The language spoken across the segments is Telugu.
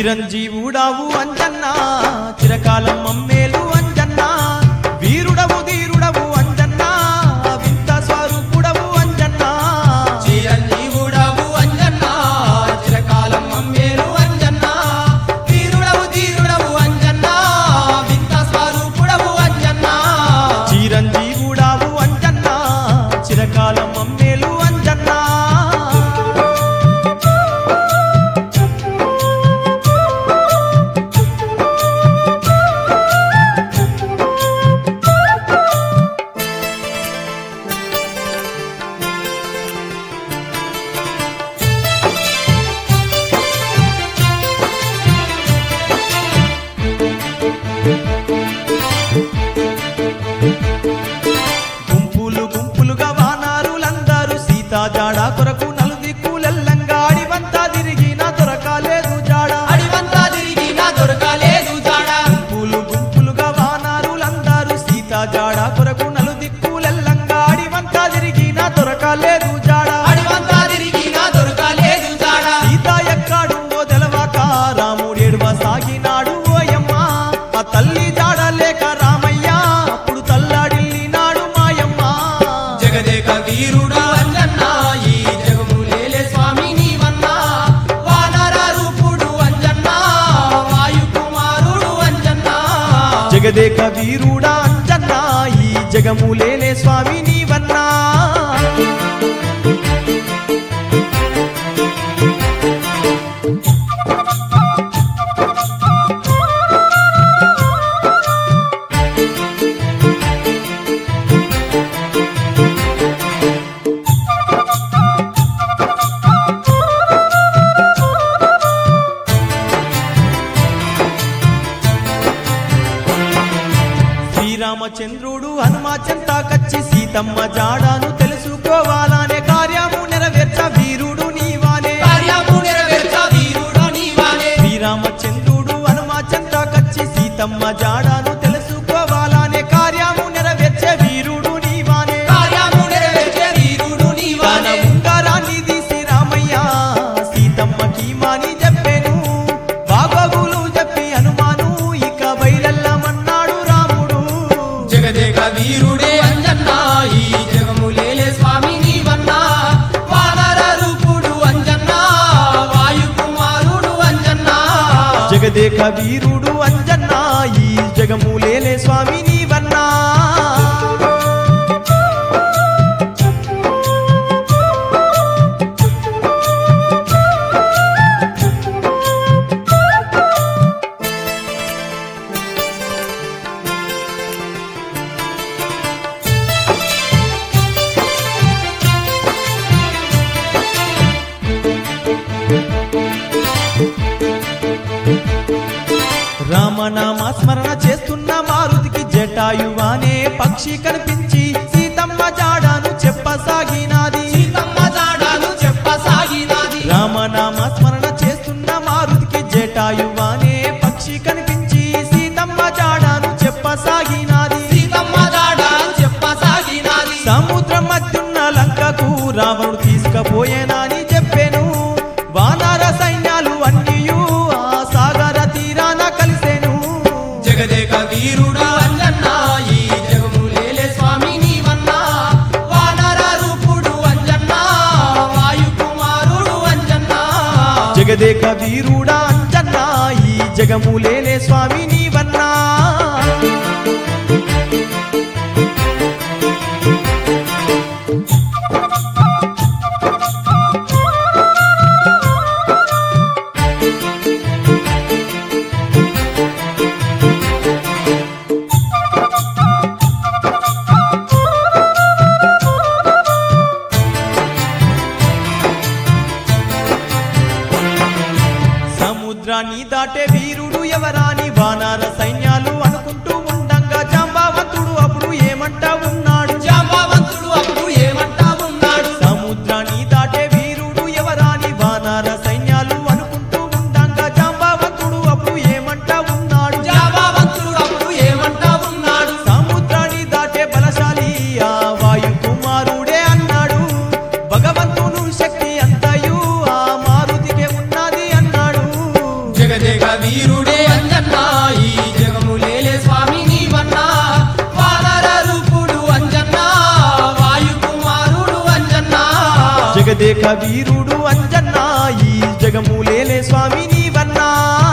చిరంజీవుడావు అంజన్న చిరకాలం మమ్మేలు అంజన్న వీరుడవు ధీరుడవు అంజన్న వింత స్వరూపుడవు అంజన్న చిరంజీవుడవు అంజన్న చిరకాలం మమ్మేలు అంజన్న వీరుడవు ధీరుడవు అంజన్న వింత స్వరూపుడవు అంజన్న చిరంజీవుడావు అంజన్న చిరకాలం మమ్మేలు అంజన్న గుంపులు గుంపులుగా వానారులందరూ సీతా జాడ కొరకు నలుదిక్కులెల్లంగా అడివంతా తిరిగిన దొరకాలేదు జాడ అడివంతా తిరిగి నా దొరకలేదు జాడ గుంపులు గుంపులుగా వానారులందరూ సీతా జాడ కొరకు నలుదిక్కులెల్లంగా అడివంతా తిరిగిన దొరకాలేదు జాడ అడివంతా తిరిగి నా దొరకలేదు జాడ సీత ఎక్కడు ఓ తెలవక రాముడేడువ సాగినాడు ఓయమ్మ ఆ తల్లి జాడ లేక రామయ్య అప్పుడు తల్లాడిల్లినాడు మాయమ్మ జగదేక వీరుడు అంజన్న ఈ జగములేలే స్వామి నీవన్న వానర రూపుడు అంజన్న వాయు కుమారుడు అంజన్న జగదేక వీరుడా అంజన్న ఈ జగములేలే స్వామి నీవన్నా శ్రీరామచంద్రుడు హనుమాచంతాకచ్చి సీతమ్మ జాడాను తెలుసుకోవాలనే కార్యము నెరవేర్చ వీరుడు నీవానే కార్యము నెరవేర్చ వీరుడు నీవానే శ్రీరామచంద్రుడు హనుమాచంతాకచ్చి సీతమ్మ జాడాను తెలుసుకోవాలనే కార్యము నెరవేర్చే వీరుడు నీవానే కార్యము నెరవేర్చే వీరుడు తన నీవానే ఉంగరాన్ని తీసి రామయ్య సీతమ్మకి మాని చెప్పెను బాగోగులు చెప్పి హనుమాను ఇక బయలెల్లమన్నాడు రాముడు జగదేక వీరుడే అంజన్న ఈ జగములేలే స్వామి నీవన్న వానర రూపుడు అంజన్న వాయు కుమారుడు అంజన్న జగదేక వీరుడు అంజన్న ఈ జగములేలే స్వామి నీవన్నా రామనామ స్మరణ చేస్తున్న మారుతికి జటాయువానే పక్షి కనిపించి సీతమ్మ జాడాను చెప్పసాగినాది సీతమ్మ జాడను చెప్పసాగినది రామనామ స్మరణ చేస్తున్న మారుతికి జటాయువానే పక్షి కనిపించి సీతమ్మ జాడాను చెప్పసాగినాది సీతమ్మ జాడ చెప్పసాగినది సముద్రం మధ్యున్న లంకకు రావణుడు తీసుకపోయేనని చెప్పెను వానర సైన్యాలు అన్నియు ఆ సాగర తీరాన కలిసెను జగదేక వీరుడు అంజన్న ఈ జగములేలే స్వామి నీవన్న వానర రూపుడు అంజన్న వాయు కుమారుడు అంజన్న జగదేక వీరుడా అంజన్న ఈ జగములేలే స్వామి నీవన్నా సముద్రాన్ని దాటే వీరుడు ఎవరాని వాన జగదేక వీరుడు అంజన్న ఈ జగములేలే స్వామి నీవన్నా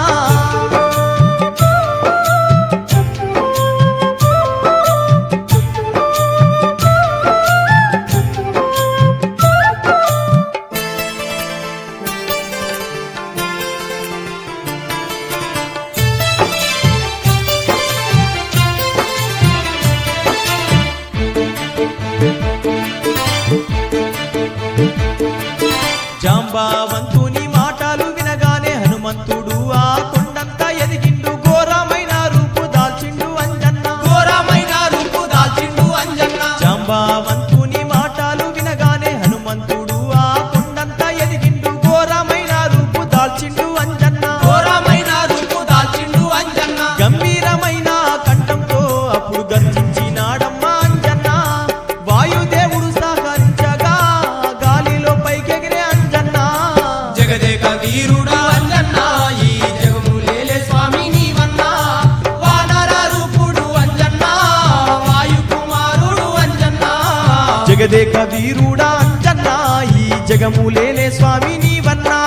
జాంబావంతుని మాటలు వినగానే హనుమంతుడు ఆ కొండంతా ఎదిగిండు ఘోరమైన రూపు దాల్చిండు అంజన్న ఘోరమైన రూపు దాల్చిండు అంజన్న జాంబావంతుని మాటలు వినగానే హనుమంతుడు ఆ కొండంతా ఎదిగిండు ఘోరమైన రూపు దాల్చిండు అంజన్న ఘోరమైన రూపు దాల్చిండు అంజన్న గంభీరమైన కంఠంతో అప్పుడు గర్జించినాడమ్మా అంజన్న వాయుదేవుడు సహకరించగా గాలిలో పైకెగిరే అంజన్న జగదేక వీరుడా అంజన్న ఈ జగములేలే స్వామి నీవన్నా వానర రూపుడు అంజన్న వాయు కుమారుడు అంజన్న జగదేక వీరుడా అంజన్న ఈ జగములేలే స్వామి నీవన్నా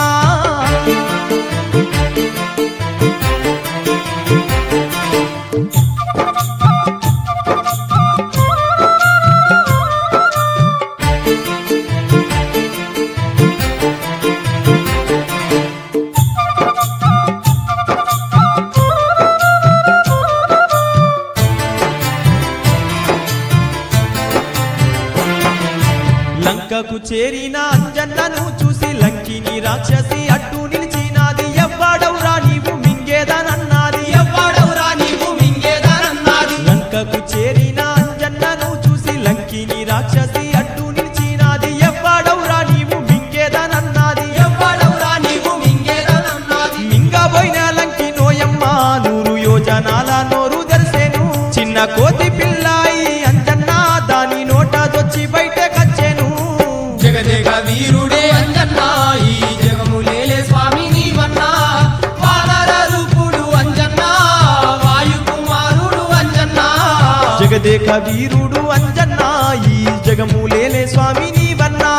లంకకు చేరిన అంజన్నను చూసి లంకిని రాక్షసి అడ్డు నిలిచినాది ఎవ్వడవురా నీవు మింగేదనన్నది ఎవ్వడవురా నీవు మింగేదనన్నది లంకకు చేరిన అంజన్నను చూసి లంకిని రాక్షసి అడ్డు నిలిచినాది ఎవ్వడవురా నీవు మింగేదనన్నది ఎవ్వడవురా నీవు మింగేదనన్నది మింగబోయిన లంకి నోయమ్మ నూరు యోజనాల నోరు తెరిసేను చిన్న కోతి పిల్లాయి అంజన్న దాని నోట దొచ్చి బయట కచ్చెను జగదేక వీరుడే అంజన్న ఈ జగములేలే స్వామి నీవన్నా వానర రూపుడు అంజన్న వాయు కుమారుడు అంజన్న జగదేక వీరుడు అంజన్న ఈ జగములేలే స్వామి నీవన్నా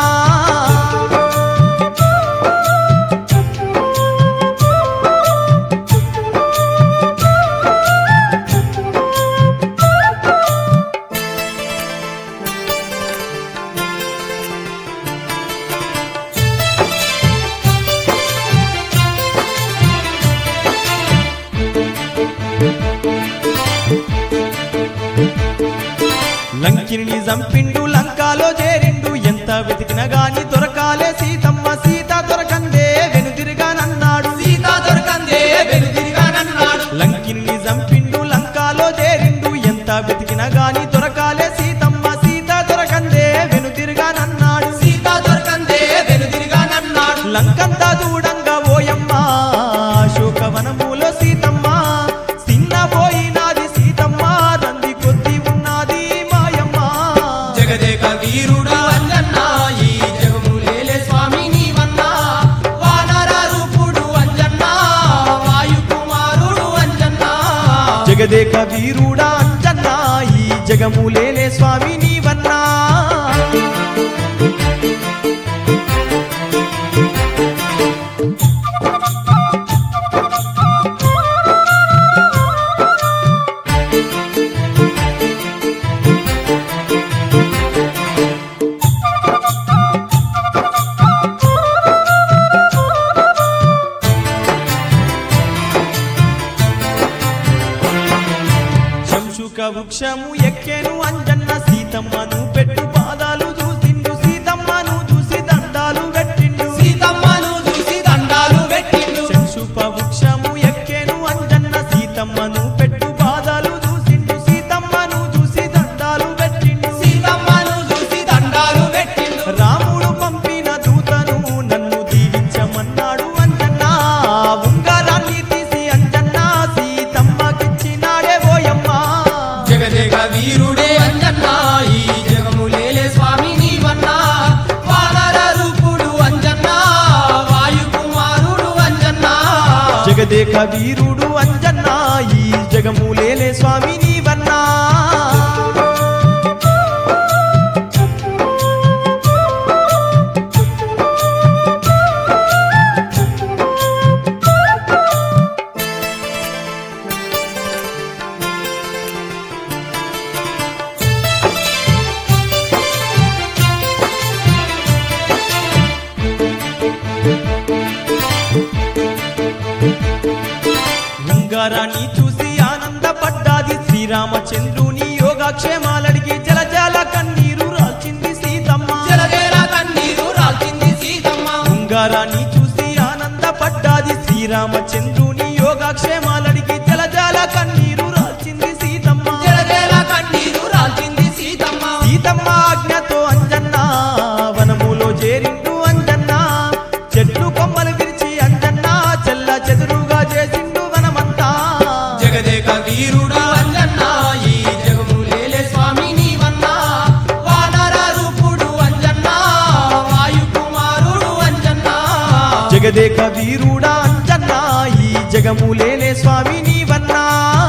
లంకిని చంపిండు లంకాలో చేరిండు ఎంత వెతికినా గాని దొరకాలే సీతమ్మ సీత దొరకందే వెనుదిరిగానన్నాడు సీత దొరకందే వెనుదిరిగానన్నాడు లంకిని చంపిండు లంకాలో చేరిండు ఎంత వెతికినా గాని దొరకాలే సీతమ్మ సీత దొరకందే వెనుదిరిగానన్నాడు సీత దొరకందే వెనుదిరిగానన్నాడు లంకంతా దూడంగా ఓయమ్మ శోకవనములో సీతమ్మ సిన్నపోయినాది సీతమ్మ రంది కొద్ది ఉన్నది మాయమ్మ జగదేక వీరుడు అంజన్న ఈ జగములేలే స్వామి నీవన్నా వానర రూపుడు అంజన్న వాయు కుమారుడు అంజన్న జగదేక వీరుడా అంజన్న ఈ జగములేలే స్వామి నీవన్నా శంశుక వృక్షము ఎక్కెను అంజన్న సీతమ్మను పెట్టు పాదాలు చూసిండు సీతమ్మను చూసి దండాలు పెట్టిండు సీతమ్మను చూసి దండాలు పెట్టిండు శంశుప వృక్షము ఎక్కెను అంజన్న సీతమ్మను పెట్టు పాదాలు చూసిండు సీతమ్మను చూసి దండాలు పెట్టిండు సీతమ్మను చూసి దండాలు పెట్టిండు రాముడు పంపిన దూతను నన్ను దీవించమన్నాడు అంజన్న ఉంగరాన్ని తీసి అంజన్న సీతమ్మకిచ్చినాడే ఓయమ్మ జగదేక వీరుడే అంజన్న ఈ జగములేలే స్వామి నీవన్నా వానర రూపుడు అంజన్న వాయు కుమారుడు అంజన్న జగదేక వీరుడు అంజన్న ఈ జగములేలే స్వామి నీవన్నా ఉంగారాన్ని చూసి ఆనందపడ్డాది శ్రీరామచంద్రుని యోగక్షేమాలడిగి జలజల కన్నీరు రాల్చింది సీతమ్మ జలజల కన్నీరు రాల్చింది సీతమ్మ ఉంగారాన్ని చూసి ఆనందపడ్డాది శ్రీరామచంద్రుని యోగక్షేమాలడిగి జలజల కన్నీరు రాల్చింది సీతమ్మ జలజల కన్నీరు రాల్చింది సీతమ్మ సీతమ్మ ఆజ్ఞతో అంజన్న వనములో చేరిండు అంజన్న చెట్లు కొమ్మలు విరిచి అంజన్న చెల్ల చెదురుగా చేసిండు వనమంతా జగదేక వీరుడు అంజన్న ఈ జగములేలే స్వామి నీవన్నా వానర రూపుడు అంజన్న వాయు కుమారుడు అంజన్న జగదేక వీరుడా అంజన్న ఈ జగములేనే స్వామి నీవన్నా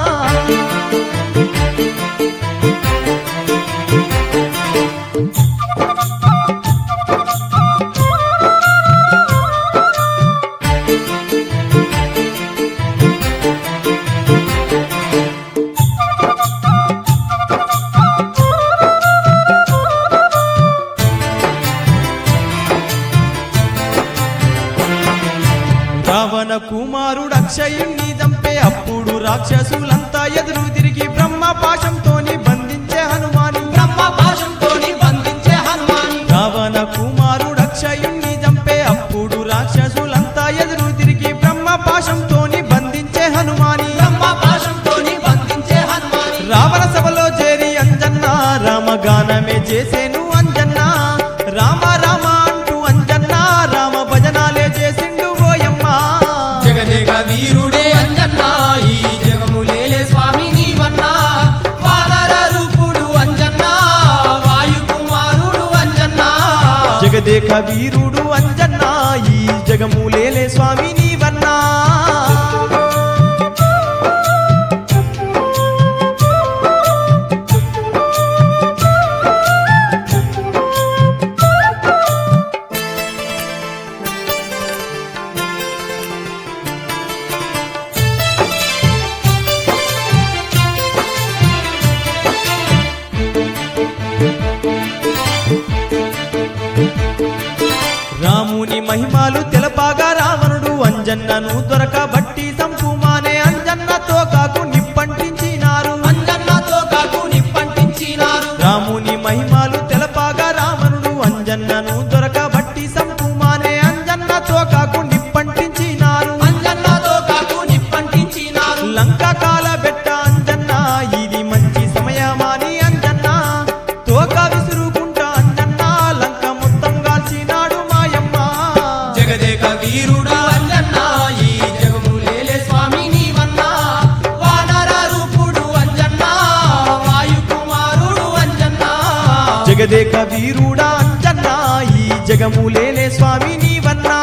రావణ కుమారుడు అక్షయుణ్ణి చంపే అప్పుడు రాక్షసులంతా ఎదురు తిరిగి బ్రహ్మ పాశంతోని బంధించే హనుమాని బ్రహ్మ పాశంతోని బంధించే హనుమాన్ రావణ కుమారుడు అక్షయుణ్ణి చంపే అప్పుడు రాక్షసులంతా ఎదురు తిరిగి బ్రహ్మ పాశంతోని బంధించే హనుమాని బ్రహ్మ పాశంతోని బంధించే హనుమాన్ రావణ సభలో చేరి అంజన్న రామగానమే చేసేను అంజన్న రామ రామ అంటూ అంజన్న రామ భజనాలే చేసిండు ఓయమ్మ జగదేక వీరుడే అంజన్న ఈ జగములేలే స్వామి నీవన్నా వానర రూపుడు అంజన్న వాయు కుమారుడు అంజన్న జగదేక వీరుడు అంజన్న ఈ జగములేలే స్వామి నీవన్నా రాముని మహిమాలు తెలపాగా రావణుడు అంజన్నను దొరకబట్టి సంపుమానే అంజన్నతో కాకు నిప్పంటించినారు అంజన్నతో కాకు నిప్పంటించినారు రాముని మహిమాలు తెలపాగా రావణుడు అంజన్నను దొరకబట్టి సంపుమానే అంజన్నతో కాకు నిప్పంటించినారు అంజన్నతో కాకు నిప్పంటించినారు లంక కాల బెట్ట అంజన్న ఇది మంచి సమయమాని అంజన్న తోక విసురుకుంటా అంజన్న లంక మొత్తం కాల్చినాడు మాయమ్మ జగదేక వీరుడు అంజన్న ఈ జగములేలే స్వామి నీవన్నా వానర రూపుడు అంజన్న వాయు కుమారుడు అంజన్న జగదేక వీరుడా అంజన్న ఈ జగములేలే స్వామి నీవన్నా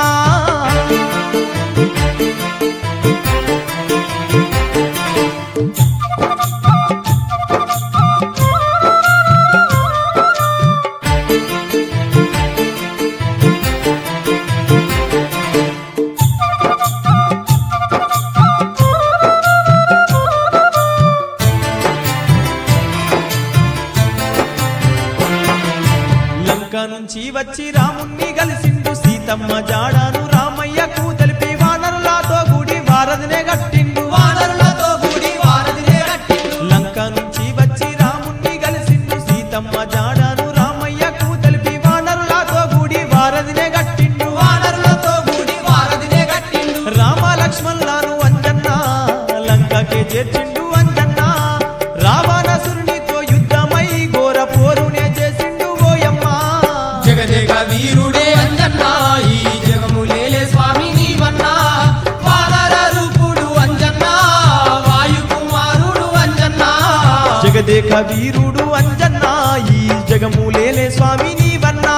లంక నుంచి వచ్చి రాముణ్ణి కలిసిండు సీతమ్మ జాడాను రామయ్యకు తెలిపి వానరులతో కూడి వారధినే గట్టిండు వానరులతో కూడి వారధినే కట్టిండు లంక నుంచి వచ్చి రాముణ్ణి కలిసిండు సీతమ్మ జాడాను రామయ్యకు తెలిపి వానరులతో కూడి వారధినే గట్టిండు వానరులతో కూడి వారధినే కట్టిండు రామ లక్ష్మణులను అంజన్న లంకకే చేర్చిండు అంజన్న రావణసురునితో యుద్ధమై ఘోర పోరునే చేసిండు ఓయమ్మ జగదేక వీరుడే అంజన్న ఈ జగములేలే స్వామి నీవన్నా వానర రూపుడు అంజన్న వాయు కుమారుడు అంజన్న జగదేక వీరుడు అంజన్న ఈ జగములేలే స్వామి నీవన్నా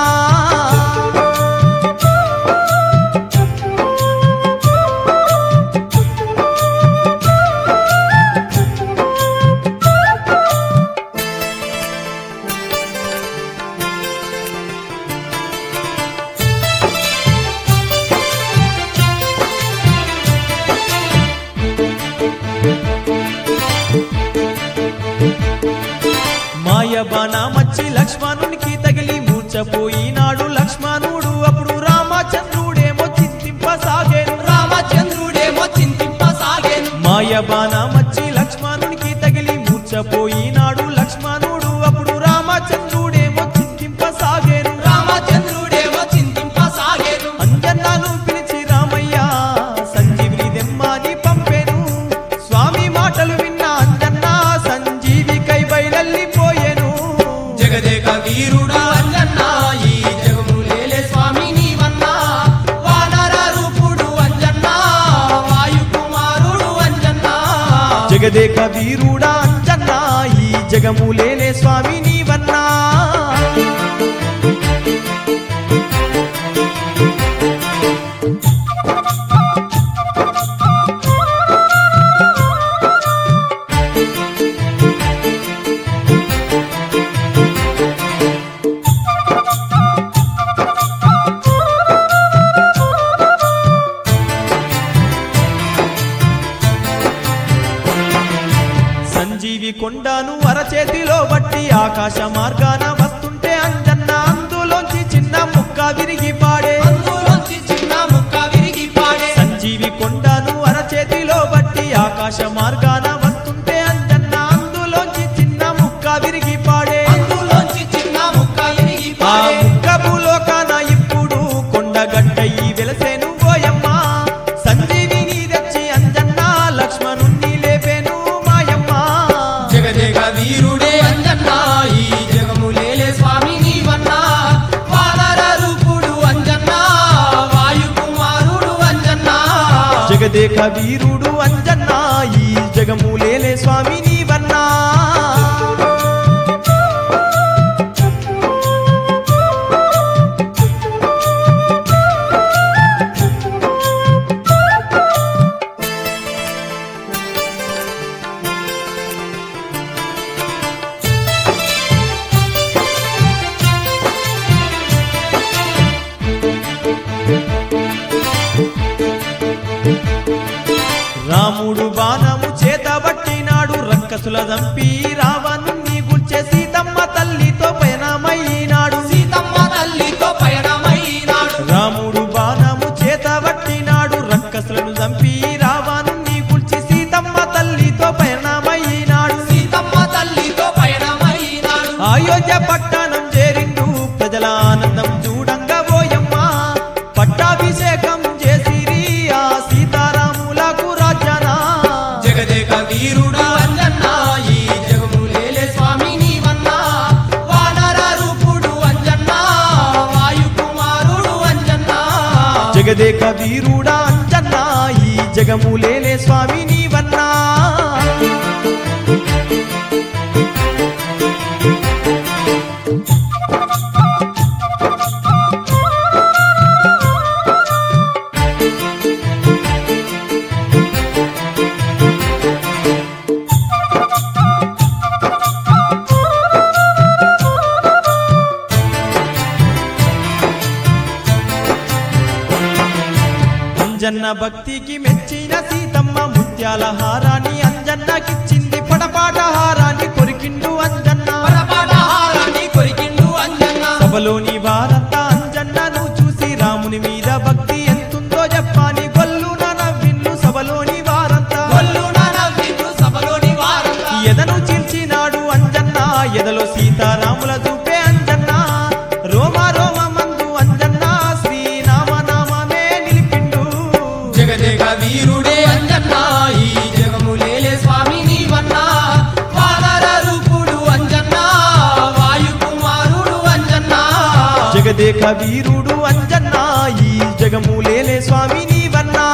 మాయబాణ మచ్చి లక్ష్మణునికి తగిలి మూర్చపోయినాడు లక్ష్మణుడు అప్పుడు రామచంద్రుడేమో చింతింపసాగేను రామచంద్రుడేమో చింతింపసాగేను మాయబాణ ఈనాడు లక్ష్మణుడు అప్పుడు రామచంద్రుడేమో చింతింపసాగేను రామచంద్రుడేమో చింతింపసాగేను అంజన్నాను పిలిచి రామయ్య సంజీవిని దెమ్మని పంపెను స్వామి మాటలు విన్న అంజన్న సంజీవికై బయలెళ్ళిపోయెను జగదేక వీరుడా అంజన్న ఈ జగములేలే స్వామి నీవన్నా వానర రూపుడు అంజన్న వాయు కుమారుడు అంజన్న జగదేక వీరుడా అంజన్న ఈ జగములేనే స్వామి నీవన్నా సంజీవి కొండను అరచేతిలో బట్టి ఆకాశ మార్గాన వస్తుంటే అంజన్న అందులోంచి చిన్న ముక్క విరిగి పాడే అందులోంచి చిన్న ముక్క విరిగి పాడే సంజీవి కొండను అరచేతిలో బట్టి ఆకాశ మార్గాన వస్తుంటే అంజన్న అందులోంచి చిన్న ముక్క విరిగి పాడే అందులోంచి చిన్న ముక్క విరిగి ఆ పాడే ముక్క భూలోకాన ఇప్పుడు కొండగట్టయి వెలసేను పోయమ్మ సంజీవిని తెచ్చి అంజన్న లక్ష్మణుణ్ణి లేపేను మాయమ్మ జగదేక వీరుడే అంజన్న ఈ జగములేలే స్వామి నీవన్నా వానర రూపుడు అంజన్న వాయు కుమారుడు అంజన్న జగదేక వీరుడు అంజన్న ఈ జగములేలే స్వామి నీవన్నా రాముడు బాణము చేతబట్టినాడు రక్కసుల దంపి రావణుని గుల్చే సీతమ్మ తల్లితో పయనమైనాడు సీతమ్మ తల్లితో పయనమైనాడు రాముడు బాణము చేతబట్టినాడు రక్కసులను దంపి రావణుని గుల్చి సీతమ్మ తల్లితో పయనమైనాడు సీతమ్మ తల్లితో పయనమైనాడు అయోధ్య పట్టణం చేరిండు ప్రజల ఆనందం చూడంగా పోయమ్మ పట్టాభిషేకం చేసిరి ఆ సీతారాములకు రాజ్యానా జగదేక వీరుడు అంజన్న ఈ జగములేలే స్వామి నీవన్నా వానర రూపుడు అంజన్న వాయు కుమారుడు అంజన్న జగదేక వీరుడా అంజన్న ఈ జగములేలే స్వామి నీవన్నా అంజన్న భక్తికి మెచ్చిన సీతమ్మ ముత్యాల హారాన్ని అంజన్నకిచ్చింది పడపాట హారాన్ని కొరికిండు అంజన్న పరపరహారాన్ని కొరికిండు అంజన్న సభలోని వారంతా అంజన్నను చూసి రాముని మీద భక్తి ఎంతుందో చెప్పాని గొల్లున నవ్విన్ను సభలోని వారంతా కొల్లున నవ్విండు సభలోని వారంతా ఎదను చీల్చినాడు అంజన్న ఎదలో సీతారాముల చూపే అంజన్న రోమ రోమ మందు అంజన్న శ్రీనామ నామమే నిలిపిండు జగదేక వీరుడే అంజన్న ఈ జగములేలే స్వామి నీవన్నా వానర రూపుడు అంజన్న వాయు కుమారుడు అంజన్న జగదేక వీరుడు అంజన్న ఈ జగములేలే స్వామి నీవన్నా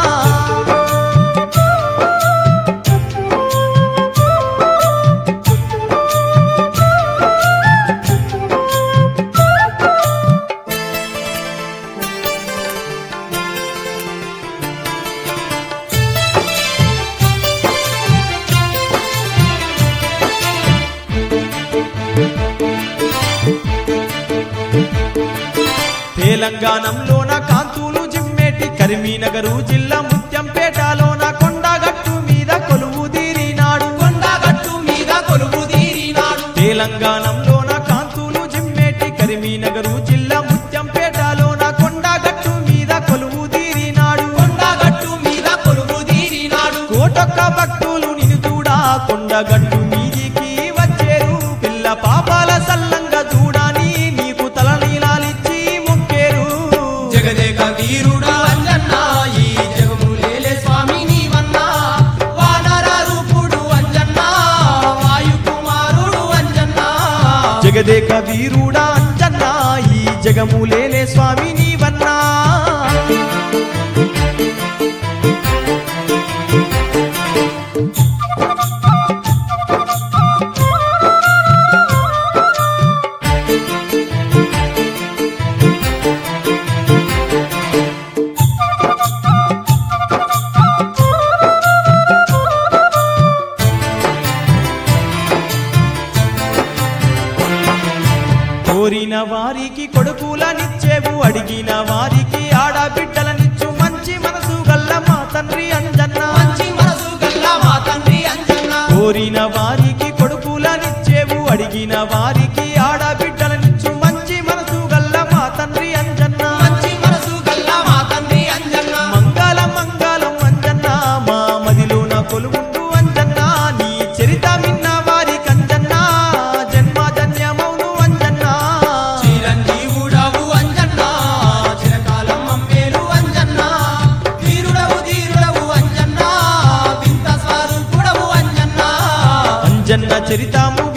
తెలంగాణంలోన కాంతులు జిమ్మేటి కరీంనగరు జిల్లా ముత్యంపేటలోన కొండగట్టు మీద కొలువు తీరినాడు కొండగట్టు మీద కొలువు తీరినాడు తెలంగాణంలోన కాంతులు జిమ్మేటి కరీంనగరు జిల్లా ముత్యంపేటలోన కొండగట్టు మీద కొలువు తీరినాడు కొండగట్టు మీద కొలువు తీరినాడు కోటొక్క భక్తులు నిన్ను చూడా కొండగట్టు మీదికి జగదేక వీరుడా అంజన్నా ఈ జగములేలే స్వామి నీవన్నా కోరిన వారికి కొడుకులనిచ్చేవు అడిగిన వారికి ఆడబిడ్డలనిచ్చు మంచి మనసు గల్ల మా తండ్రి అంజన్న మంచి మనసు గల్లా మా తండ్రి అంజన్న కోరిన వారికి కొడుకులనిచ్చేవు అడిగిన వారికి ఆడబిడ్డలనిచ్చు మంచి మనసు గల్ల మా తండ్రి అంజన్న మంచి మనసు గల్లా మా తండ్రి అంజన్న మంగళం మంగళం అంజన్న మా మదిలోన కొలువుండు అంజన్న నీ చరిత మిన్న వారి కంజన్న జన్మ ధన్యమౌను అంజన్న చిరంజీవుడవు అంజన్న చిరకాలం మమ్మేలు అంజన్న వీరుడవు ధీరుడవు అంజన్న వింత స్వరూపుడవు అంజన్న అంజన్న చరితాము